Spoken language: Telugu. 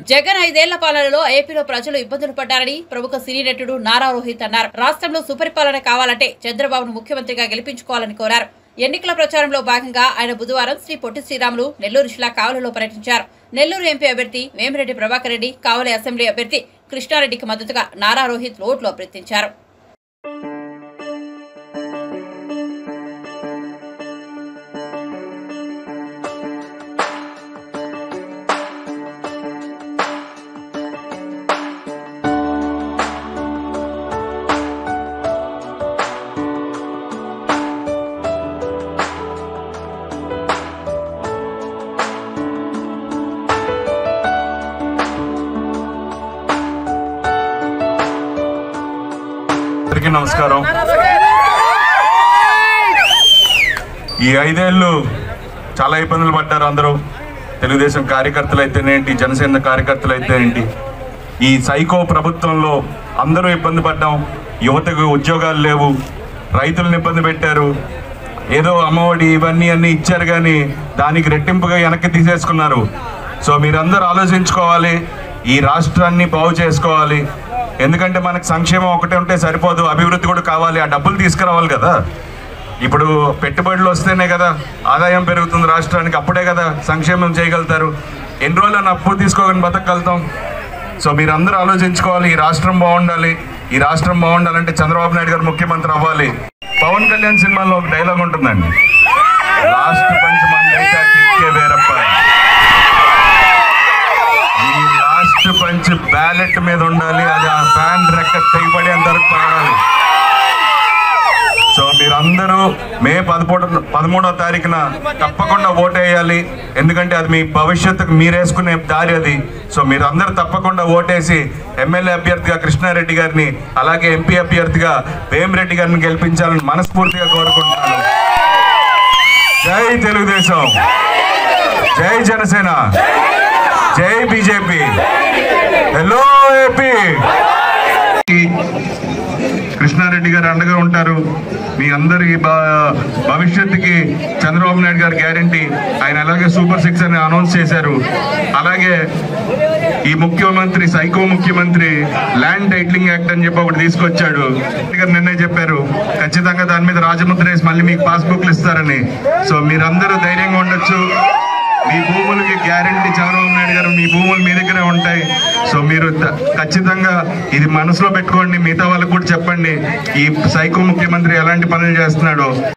జగన్ ఐదేళ్ల పాలనలో ఏపీలో ప్రజలు ఇబ్బందులు పడ్డారని ప్రముఖ సినీ నటుడు నారా రోహిత్ అన్నారు రాష్ట్రంలో సుపరిపాలన కావాలంటే చంద్రబాబును ముఖ్యమంత్రిగా గెలిపించుకోవాలని కోరారు ఎన్నికల ప్రచారంలో భాగంగా ఆయన బుధవారం శ్రీ పొట్టి శ్రీరాములు నెల్లూరు జిల్లా కావలిలో పర్యటించారు నెల్లూరు ఎంపీ అభ్యర్థి వేమిరెడ్డి ప్రభాకర్ రెడ్డి కావలి అసెంబ్లీ అభ్యర్థి కృష్ణారెడ్డికి మద్దతుగా నారా రోహిత్ ఓట్లు అభ్యర్థించారు అందరికీ నమస్కారం ఈ ఐదేళ్ళు చాలా ఇబ్బందులు పడ్డారు అందరూ తెలుగుదేశం కార్యకర్తలు అయితేనేంటి జనసేన కార్యకర్తలు అయితే ఏంటి ఈ సైకో ప్రభుత్వంలో అందరూ ఇబ్బంది పడ్డాం యువతకు ఉద్యోగాలు లేవు రైతులను ఇబ్బంది పెట్టారు ఏదో అమ్మఒడి ఇవన్నీ అన్నీ ఇచ్చారు కానీ దానికి రెట్టింపుగా వెనక్కి తీసేసుకున్నారు సో మీరందరూ ఆలోచించుకోవాలి ఈ రాష్ట్రాన్ని బాగు చేసుకోవాలి ఎందుకంటే మనకు సంక్షేమం ఒకటే ఉంటే సరిపోదు అభివృద్ధి కూడా కావాలి ఆ డబ్బులు తీసుకురావాలి కదా ఇప్పుడు పెట్టుబడులు వస్తేనే కదా ఆదాయం పెరుగుతుంది రాష్ట్రానికి అప్పుడే కదా సంక్షేమం చేయగలుగుతారు ఎన్ని రోజులు అని అప్పు తీసుకోగానే బతకగలుగుతాం సో మీరు అందరూ ఆలోచించుకోవాలి ఈ రాష్ట్రం బాగుండాలి ఈ రాష్ట్రం బాగుండాలంటే చంద్రబాబు నాయుడు గారు ముఖ్యమంత్రి అవ్వాలి పవన్ కళ్యాణ్ సినిమాలో ఒక డైలాగ్ ఉంటుందండి లాస్ట్ పంచమంది అయితే ఆ కిక్కే వేరప్ప ఈ లాస్ట్ పంచ్ బ్యాలెట్ మీద ఉండాలి అది ఆ ఫ్యాన్ రెక్క తెగిపడి అంతవరకు పడాలి సో మీరందరూ మే పదమూడు పదమూడవ తారీఖున తప్పకుండా ఓటేయాలి ఎందుకంటే అది మీ భవిష్యత్తుకు మీరేసుకునే దారి అది సో మీరందరూ తప్పకుండా ఓటేసి ఎమ్మెల్యే అభ్యర్థిగా కృష్ణారెడ్డి గారిని అలాగే ఎంపీ అభ్యర్థిగా వేమిరెడ్డి గారిని గెలిపించాలని మనస్ఫూర్తిగా కోరుకుంటున్నాను జై తెలుగుదేశం జై జనసేన జై బీజేపీ హలో ఏపీ కృష్ణారెడ్డి గారు అండగా ఉంటారు మీ అందరి భ- భవిష్యత్తుకి చంద్రబాబు నాయుడు గారు గ్యారంటీ ఆయన అలాగే సూపర్ సిక్స్ అని అనౌన్స్ చేశారు అలాగే ఈ ముఖ్యమంత్రి సైకో ముఖ్యమంత్రి ల్యాండ్ టైటిలింగ్ యాక్ట్ అని చెప్పి ఒకటి తీసుకొచ్చాడు రెడ్డి గారు నిన్నే చెప్పారు ఖచ్చితంగా దాని మీద రాజముద్ర వేసి మళ్ళీ మీకు పాస్బుక్లు ఇస్తారని సో మీరందరూ ధైర్యంగా ఉండొచ్చు మీ భూములకి గ్యారంటీ చంద్రబాబు నాయుడు గారు మీ భూములు మీ దగ్గరే ఉంటాయి సో మీరు త- ఖచ్చితంగా ఇది మనసులో పెట్టుకోండి మిగతా వాళ్ళకు కూడా చెప్పండి ఈ సైకో ముఖ్యమంత్రి ఎలాంటి పనులు చేస్తున్నాడో